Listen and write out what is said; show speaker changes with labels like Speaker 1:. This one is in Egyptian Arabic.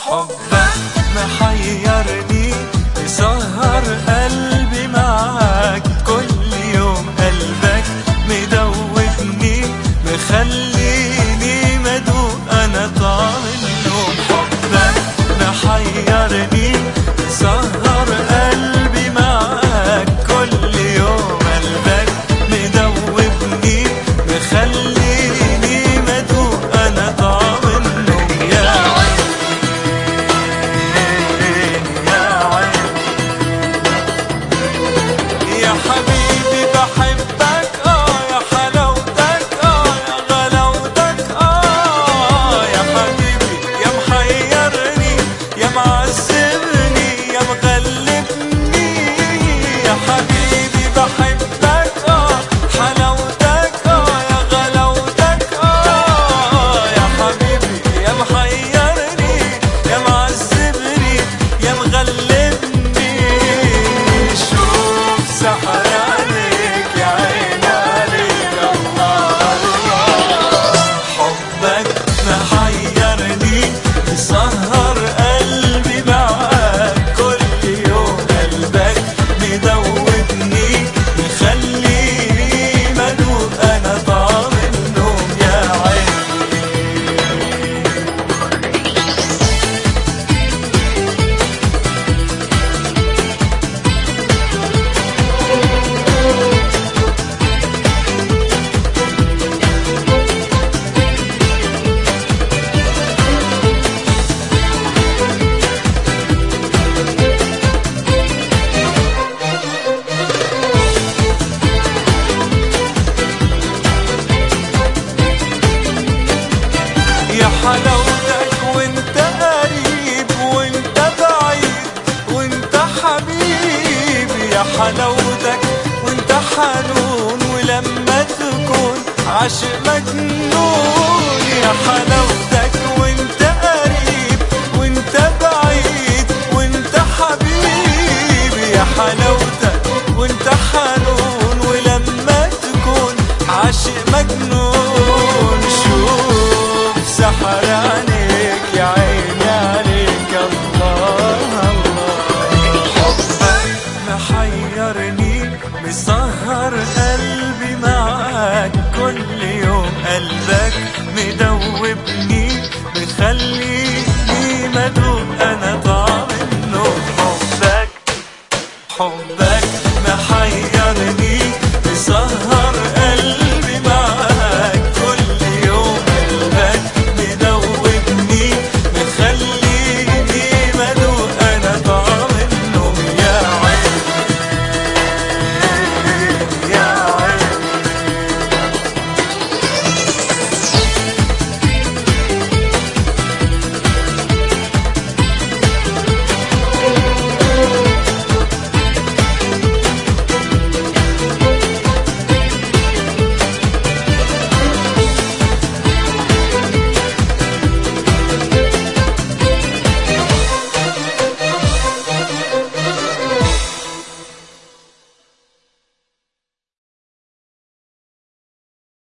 Speaker 1: حبك محيرني يسهر قلبي معاك كل يوم قلبك مدوبني مخليني مدوق انا طعم النوم حبك محيرني يسهر قلبي معاك كل يوم قلبك مدوبني مخليني مدوق انا طعم النوم يا عين يا عين يا حبيبي بحبك اه يا حلاوتك اه يا غلاوتك اه يا حبيبي يا محيرني يا معذبني يا مغلبني يا حبيبي بحبك اه حلاوتك اه يا غلاوتك اه يا حبيبي يا محيرني يا معذبني يا مغلبني شوف سحر عليك يا عين عليك الله الله حبك محيرني مسهر قلبي معاك كل يوم قلبك مدوبني مخليني مدوب انا طعم النوم يا عين يا حلاوتك وانت قريب وانت بعيد وانت حبيبي يا حلاوتك وانت حنون ولما تكون عاشق مجنون يا حلاوتك وانت قريب وانت بعيد وانت حبيبي يا حلاوتك وانت حنون ولما تكون عاشق مجنون شوف سحر عليك يا عيني عليك الله الله حبك محيرني مسهر قلبي معاك كل يوم قلبك